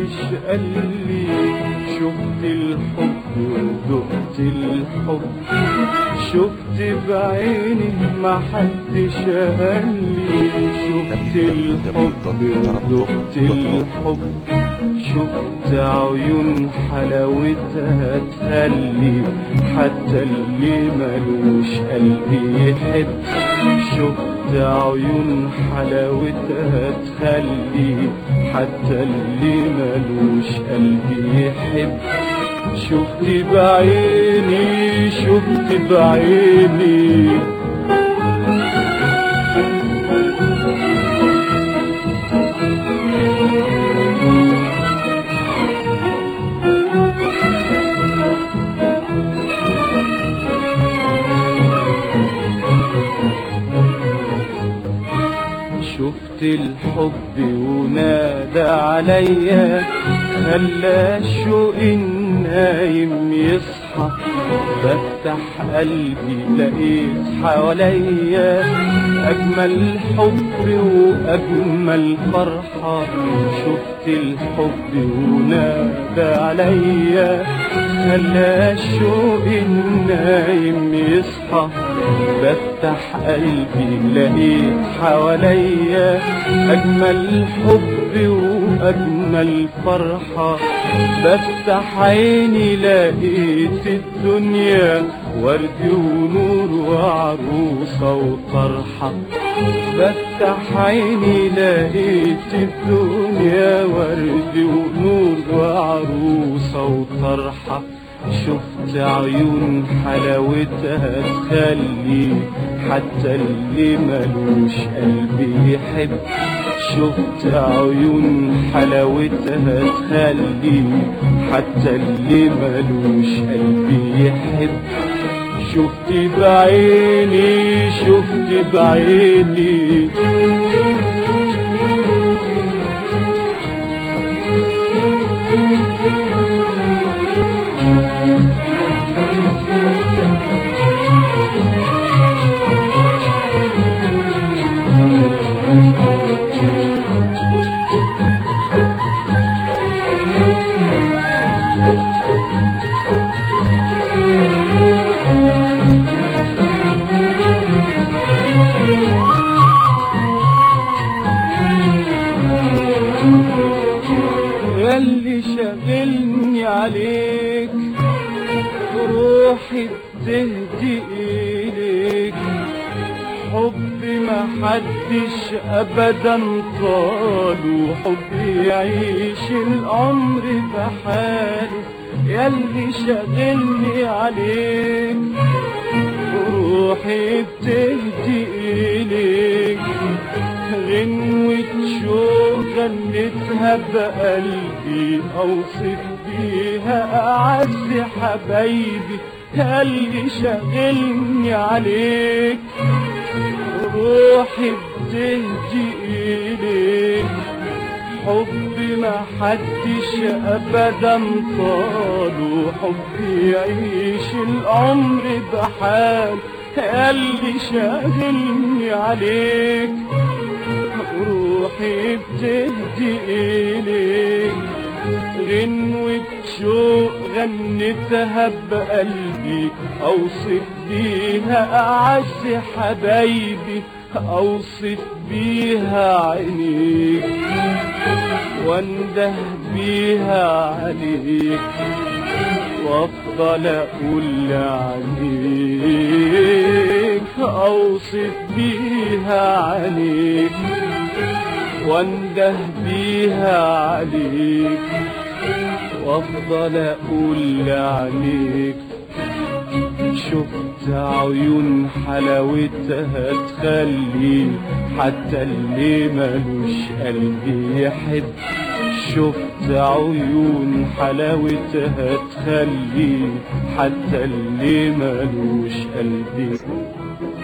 محدش قالي شفت الحب ودقت الحب شفت بعيني محدش قالي شفت الحب ودقت الحب شفت عيون حلاوتها تخلي حتى اللي ملوش قلب يحب شفت عيون حلاوتها تخلي حتى اللي ملوش قلب يحب شفت بعيني شفت بعيني شفت الحب ونادى عليا خلى الشوق النايم يصحى بفتح قلبي لقيت حواليا أجمل حب وأجمل فرحة شفت الحب ونادى عليا خلى الشوق النايم يصحى بفتح قلبي لقيت حواليا أجمل حب وأجمل فرحة بفتح عيني لقيت الدنيا ورد ونور وعروسة وطرحة بفتح عيني لقيت الدنيا ورد ونور وعروسة وطرحة شفت عيون حلاوتها تخلي حتى اللي ملوش قلب يحب شفت عيون حلاوتها تخلي حتى اللي ملوش قلب يحب شفت بعيني شفت بعيني ياللي شاغلني عليك روحي بتهدي إليك حب ما حدش ابدا طال حب يعيش العمر بحاله ياللي شاغلني عليك روحي بتهدي إليك غنوة شوق غنتها بقلبي أوصف بيها أعز حبايبي اللي شاغلني عليك روحي بتهدي إليك حب ما حدش أبدا طاله حب يعيش العمر بحال اللي شاغلني عليك روحي بتهدي إليك غنوة شوق غنتها بقلبي أوصف بيها أعز حبايبي أوصف بيها عينيك وانده بيها عليك وافضل اقول عليك اوصف بيها عليك وانده بيها عليك وافضل اقول عليك شفت عيون حلاوتها تخلي حتى اللي ملوش قلب يحب شفت عيون حلاوتها تخلي حتى اللي ملوش قلب